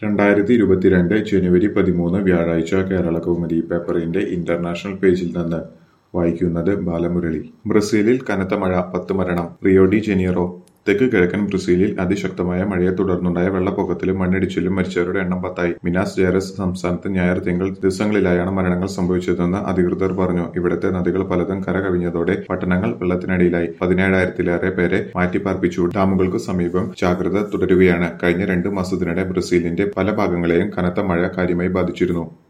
രണ്ടായിരത്തി ഇരുപത്തിരണ്ട് ജനുവരി പതിമൂന്ന് വ്യാഴാഴ്ച കേരളകൗമുദി പേപ്പറിന്റെ ഇന്റർനാഷണൽ പേജിൽ നിന്ന് വായിക്കുന്നത് ബാലമുരളി ബ്രസീലിൽ കനത്ത മഴ പത്ത് മരണം റിയോ ഡി ജനീറോ തെക്ക് കിഴക്കൻ ബ്രസീലിൽ അതിശക്തമായ മഴയെ തുടർന്നുണ്ടായ വെള്ളപ്പൊക്കത്തിലും മണ്ണിടിച്ചിലും മരിച്ചവരുടെ എണ്ണം പത്തായി മിനാസ് ജെയറസ് സംസ്ഥാനത്ത് ഞായർ തിങ്കൾ ദിവസങ്ങളിലായാണ് മരണങ്ങൾ സംഭവിച്ചതെന്ന് അധികൃതർ പറഞ്ഞു ഇവിടത്തെ നദികൾ പലതും കരകവിഞ്ഞതോടെ പട്ടണങ്ങൾ വെള്ളത്തിനടിയിലായി പതിനേഴായിരത്തിലേറെ പേരെ മാറ്റിപ്പാർപ്പിച്ചു ഡാമുകൾക്ക് സമീപം ജാഗ്രത തുടരുകയാണ് കഴിഞ്ഞ രണ്ട് മാസത്തിനിടെ ബ്രസീലിന്റെ പല ഭാഗങ്ങളെയും കനത്ത മഴ കാര്യമായി ബാധിച്ചിരുന്നു